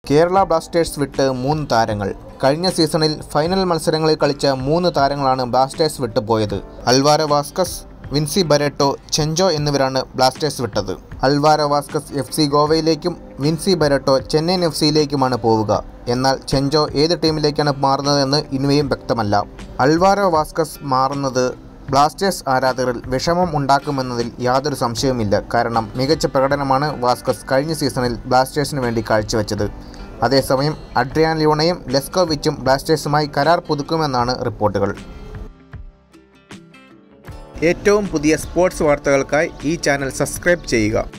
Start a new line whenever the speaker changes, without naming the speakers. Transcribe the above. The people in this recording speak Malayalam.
കേരള ബ്ലാസ്റ്റേഴ്സ് വിട്ട് മൂന്ന് താരങ്ങൾ കഴിഞ്ഞ സീസണിൽ ഫൈനൽ മത്സരങ്ങളിൽ കളിച്ച മൂന്ന് താരങ്ങളാണ് ബ്ലാസ്റ്റേഴ്സ് വിട്ടു പോയത് അൽവാര വാസ്കസ് വിൻസി ബരട്ടോ ചെഞ്ചോ എന്നിവരാണ് ബ്ലാസ്റ്റേഴ്സ് വിട്ടത് അൽവാര വാസ്കസ് എഫ് സി ഗോവയിലേക്കും വിൻസി ബരട്ടോ ചെന്നൈയിൻ എഫ് സിയിലേക്കുമാണ് പോവുക എന്നാൽ ചെഞ്ചോ ഏത് ടീമിലേക്കാണ് മാറുന്നതെന്ന് ഇനിയും വ്യക്തമല്ല അൽവാരോ വാസ്കസ് മാറുന്നത് ബ്ലാസ്റ്റേഴ്സ് ആരാധകരിൽ വിഷമം ഉണ്ടാക്കുമെന്നതിൽ യാതൊരു സംശയവുമില്ല കാരണം മികച്ച പ്രകടനമാണ് വാസ്കസ് കഴിഞ്ഞ സീസണിൽ ബ്ലാസ്റ്റേഴ്സിന് വേണ്ടി കാഴ്ചവെച്ചത് അതേസമയം അഡ്രിയാൻ ലിയോണയും ലെസ്കോവിച്ചും ബ്ലാസ്റ്റേഴ്സുമായി കരാർ പുതുക്കുമെന്നാണ് റിപ്പോർട്ടുകൾ ഏറ്റവും പുതിയ സ്പോർട്സ് വാർത്തകൾക്കായി ഈ ചാനൽ സബ്സ്ക്രൈബ് ചെയ്യുക